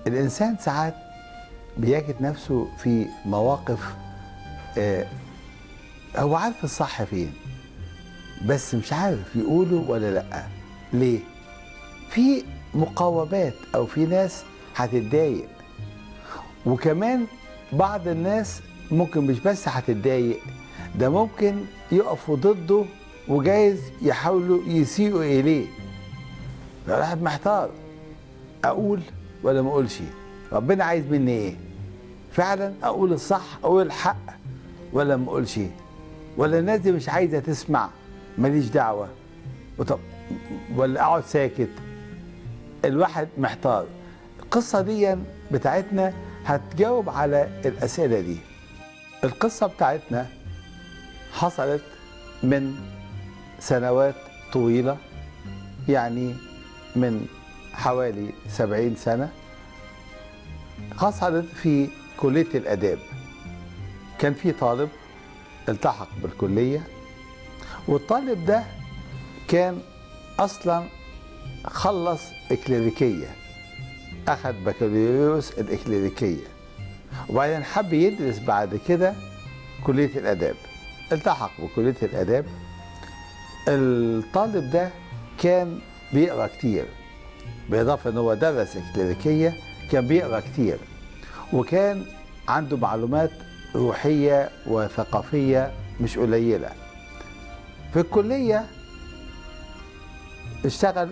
الإنسان ساعات بيجد نفسه في مواقف آه، هو عارف الصح فين بس مش عارف يقوله ولا لأ ليه؟ في مقاومات أو في ناس هتتضايق وكمان بعض الناس ممكن مش بس هتتضايق ده ممكن يقفوا ضده وجايز يحاولوا يسيئوا إليه فالواحد محتار اقول ولا ما اقولش ربنا عايز مني ايه فعلا اقول الصح اقول الحق ولا ما اقولش ولا الناس دي مش عايزه تسمع ماليش دعوه وطب ولا اقعد ساكت الواحد محتار القصه دي بتاعتنا هتجاوب على الاسئله دي القصه بتاعتنا حصلت من سنوات طويله يعني من حوالي سبعين سنة حصلت في كلية الآداب كان في طالب التحق بالكلية والطالب ده كان أصلا خلص إكليريكية أخذ بكالوريوس الإكليريكية وبعدين حب يدرس بعد كده كلية الآداب التحق بكلية الآداب الطالب ده كان بيقرا كتير بالاضافه ان هو درس اكليريكيه كان بيقرا كتير وكان عنده معلومات روحيه وثقافيه مش قليله في الكليه اشتغل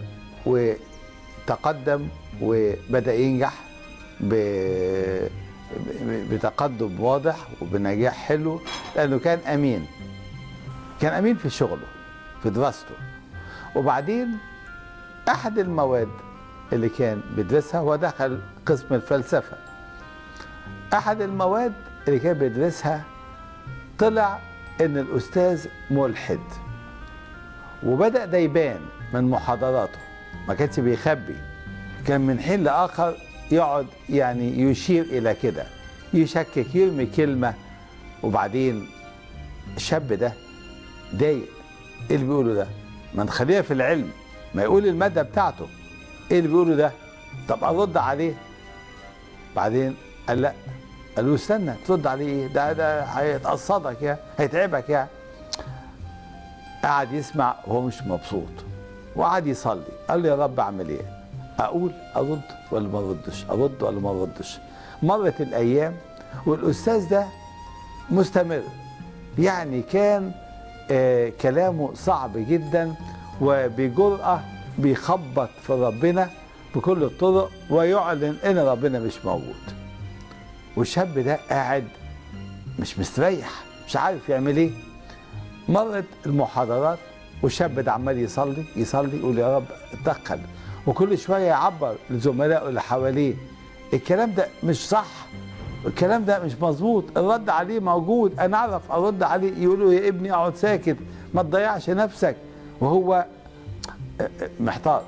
وتقدم وبدا ينجح ب- بتقدم واضح وبنجاح حلو لانه كان امين كان امين في شغله في دراسته وبعدين احد المواد اللي كان بيدرسها هو دخل قسم الفلسفه احد المواد اللي كان بيدرسها طلع ان الاستاذ ملحد وبدا ده يبان من محاضراته ما كانش بيخبي كان من حين لاخر يقعد يعني يشير الى كده يشكك يرمي كلمه وبعدين الشاب ده ضايق ايه اللي بيقوله ده ما نخليها في العلم ما يقول الماده بتاعته ايه اللي بيقوله ده طب ارد عليه بعدين قال لا قال له استنى ترد عليه ايه ده ده هيتقصدك يا هيتعبك يا قعد يسمع وهو مش مبسوط وقعد يصلي قال له يا رب اعمل ايه اقول ارد ولا ما اردش ارد ولا ما اردش مرت الايام والاستاذ ده مستمر يعني كان آه كلامه صعب جدا وبجرأة بيخبط في ربنا بكل الطرق ويعلن ان ربنا مش موجود والشاب ده قاعد مش مستريح مش عارف يعمل ايه مرت المحاضرات والشاب ده عمال يصلي يصلي يقول يا رب اتدخل وكل شويه يعبر لزملائه اللي حواليه الكلام ده مش صح الكلام ده مش مظبوط الرد عليه موجود انا اعرف ارد عليه يقولوا يا ابني اقعد ساكت ما تضيعش نفسك وهو محتار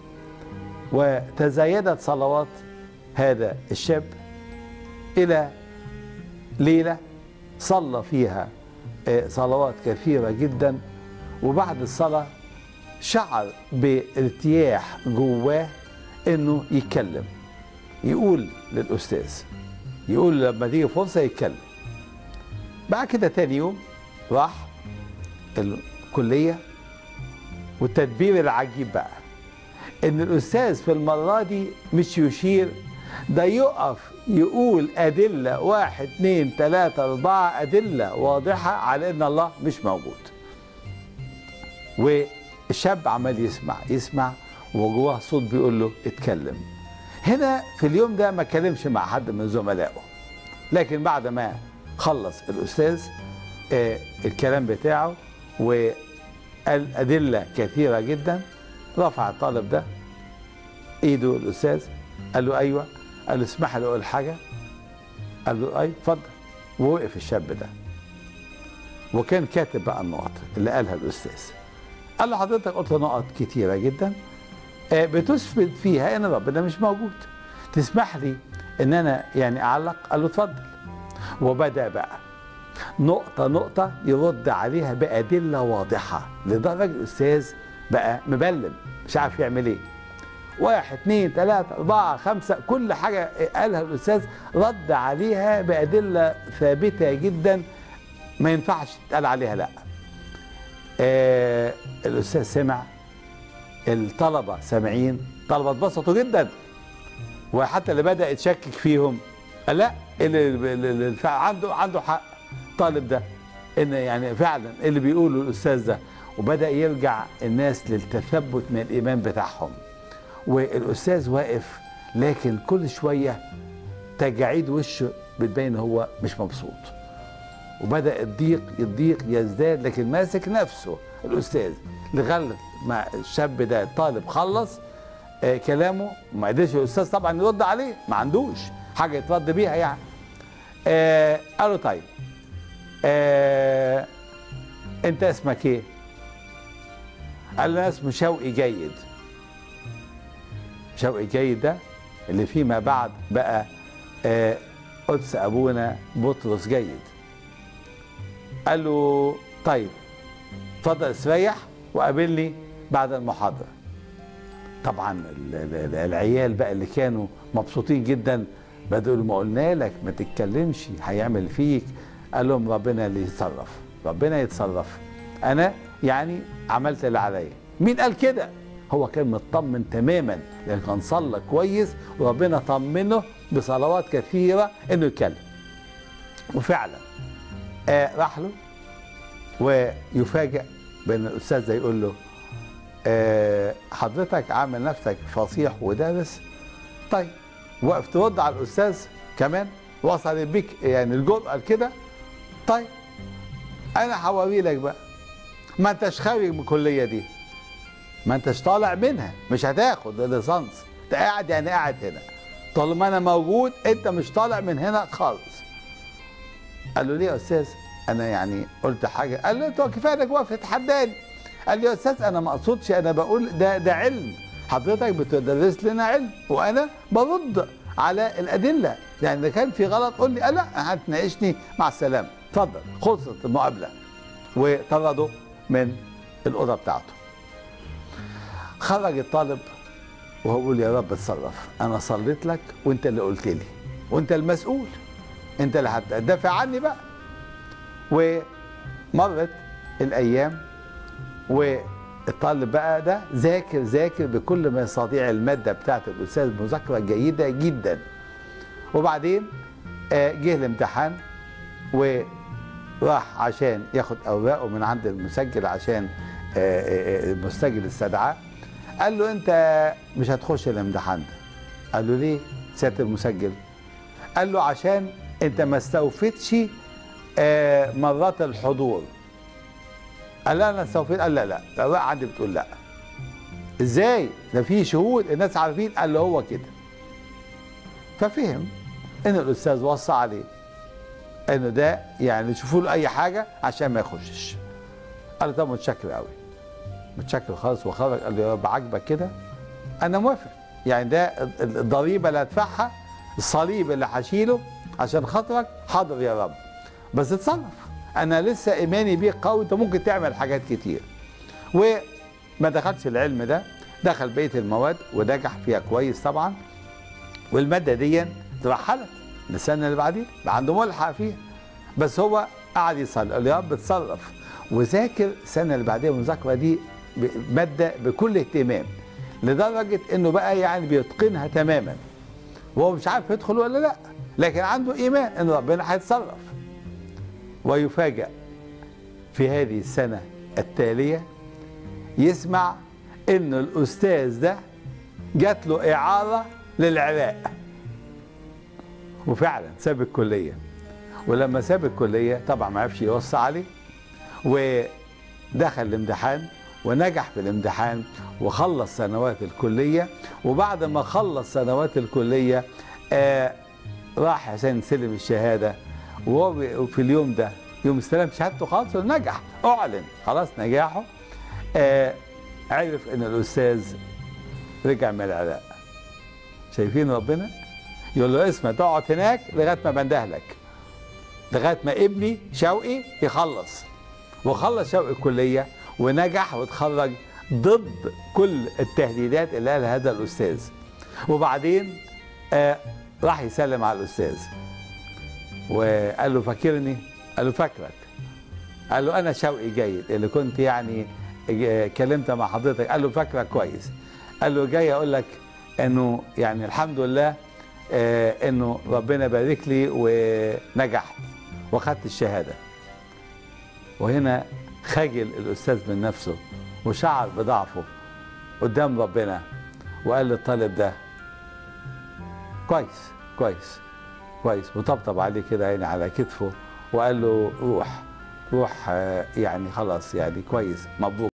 وتزايدت صلوات هذا الشاب الى ليله صلى فيها صلوات كثيره جدا وبعد الصلاه شعر بارتياح جواه انه يتكلم يقول للاستاذ يقول لما تيجي فرصه يتكلم بعد كده تاني يوم راح الكليه والتدبير العجيب بقى ان الاستاذ في المره دي مش يشير ده يقف يقول ادله واحد اتنين تلاته اربعه ادله واضحه على ان الله مش موجود والشاب عمال يسمع يسمع وجواه صوت بيقول له اتكلم هنا في اليوم ده ما اتكلمش مع حد من زملائه لكن بعد ما خلص الاستاذ آه الكلام بتاعه وقال ادله كثيره جدا رفع الطالب ده ايده الاستاذ قال له ايوه قال له اسمح لي اقول حاجه قال له اي اتفضل ووقف الشاب ده وكان كاتب بقى النقط اللي قالها الاستاذ قال له حضرتك قلت نقط كتيره جدا بتثبت فيها ان ربنا مش موجود تسمح لي ان انا يعني اعلق قال له اتفضل وبدا بقى نقطه نقطه يرد عليها بادله واضحه لدرجه الاستاذ بقى مبلم مش عارف يعمل ايه واحد اثنين ثلاثة أربعة خمسة كل حاجة قالها الأستاذ رد عليها بأدلة ثابتة جدا ما ينفعش تتقال عليها لا آه الأستاذ سمع الطلبة سامعين طلبة اتبسطوا جدا وحتى اللي بدأ يتشكك فيهم قال لا اللي, اللي اللي عنده عنده حق طالب ده ان يعني فعلا اللي بيقوله الاستاذ ده وبدا يرجع الناس للتثبت من الايمان بتاعهم والاستاذ واقف لكن كل شويه تجاعيد وشه بتبين هو مش مبسوط وبدا الضيق الضيق يزداد لكن ماسك نفسه الاستاذ لغايه ما الشاب ده الطالب خلص آه كلامه ما قدرش الاستاذ طبعا يرد عليه ما عندوش حاجه يترد بيها يعني آه قال له طيب آه انت اسمك ايه قال له أنا اسمي شوقي جيد شوقي جيد ده اللي فيما بعد بقى آه قدس ابونا بطرس جيد قال له طيب اتفضل استريح وقابلني بعد المحاضره طبعا ال- ال- العيال بقى اللي كانوا مبسوطين جدا بدأوا ما قلنا لك ما تتكلمش هيعمل فيك قال لهم ربنا اللي يتصرف ربنا يتصرف انا يعني عملت اللي عليا مين قال كده هو كان مطمن تماما لان كان صلى كويس وربنا طمنه بصلوات كثيره انه يتكلم وفعلا آه راح له ويفاجئ بان الاستاذ ده يقول له آه حضرتك عامل نفسك فصيح ودارس طيب وقف ترد على الاستاذ كمان وصل بيك يعني الجرأة كده طيب انا هوري لك بقى ما انتش خارج من الكليه دي ما انتش طالع منها مش هتاخد الليسانس انت قاعد يعني قاعد هنا طالما انا موجود انت مش طالع من هنا خالص قال له ليه يا استاذ انا يعني قلت حاجه قال له انت كفايه انك واقف تتحداني قال لي يا استاذ انا ما اقصدش انا بقول ده ده علم حضرتك بتدرس لنا علم وانا برد على الادله يعني اذا كان في غلط قول لي قال لا هتناقشني مع السلامه اتفضل خلصت المقابله وطرده من الاوضه بتاعته خرج الطالب وهو بيقول يا رب اتصرف انا صليت لك وانت اللي قلت لي وانت المسؤول انت اللي هتدافع عني بقى ومرت الايام والطالب بقى ده ذاكر ذاكر بكل ما يستطيع الماده بتاعت الاستاذ مذاكره جيده جدا وبعدين آه، جه الامتحان وراح عشان ياخد اوراقه من عند المسجل عشان آه، آه، آه، المسجل استدعاه قال له انت مش هتخش الامتحان ده قال له ليه سياده المسجل قال له عشان انت ما استوفيتش آه، مرات الحضور قال لا انا استوفيت قال لا لا الاوراق عندي بتقول لا ازاي ده في شهود الناس عارفين قال له هو كده ففهم ان الاستاذ وصى عليه انه ده يعني يشوفوا له اي حاجه عشان ما يخشش قال له طب متشكر قوي متشكر خالص وخرج قال له يا رب عاجبك كده انا موافق يعني ده الضريبه اللي هدفعها الصليب اللي هشيله عشان خاطرك حاضر يا رب بس اتصرف انا لسه ايماني بيك قوي انت ممكن تعمل حاجات كتير وما دخلش العلم ده دخل بقيه المواد ونجح فيها كويس طبعا والماده دي اترحلت للسنه اللي بعديها بقى عنده ملحق فيها بس هو قعد يصلي قال يا رب اتصرف وذاكر السنه اللي بعديها المذاكره دي ب- ماده بكل اهتمام لدرجه انه بقى يعني بيتقنها تماما وهو مش عارف يدخل ولا لا لكن عنده ايمان ان ربنا هيتصرف ويفاجأ في هذه السنة التالية يسمع ان الاستاذ ده جات له اعارة للعراق وفعلا ساب الكلية ولما ساب الكلية طبعا ما عرفش يوصى عليه ودخل الامتحان ونجح في الامتحان وخلص سنوات الكلية وبعد ما خلص سنوات الكلية آه راح عشان يستلم الشهادة وهو بي- وفي اليوم ده يوم استلم شهادته خلاص نجح اعلن خلاص نجاحه آه عرف ان الاستاذ رجع من العراق شايفين ربنا يقول له اسمع تقعد هناك لغايه ما بندهلك لغايه ما ابني شوقي يخلص وخلص شوقي الكليه ونجح واتخرج ضد كل التهديدات اللي قالها هذا الاستاذ وبعدين آه راح يسلم على الاستاذ وقال له فاكرني قال له فاكرك قال له انا شوقي جيد اللي كنت يعني ج- كلمت مع حضرتك قال له فاكرك كويس قال له جاي اقول لك انه يعني الحمد لله آه انه ربنا بارك لي ونجحت واخدت الشهاده وهنا خجل الاستاذ من نفسه وشعر بضعفه قدام ربنا وقال للطالب ده كويس كويس كويس وطبطب عليه كده يعني على كتفه وقال له روح روح آه، يعني خلاص يعني كويس مبروك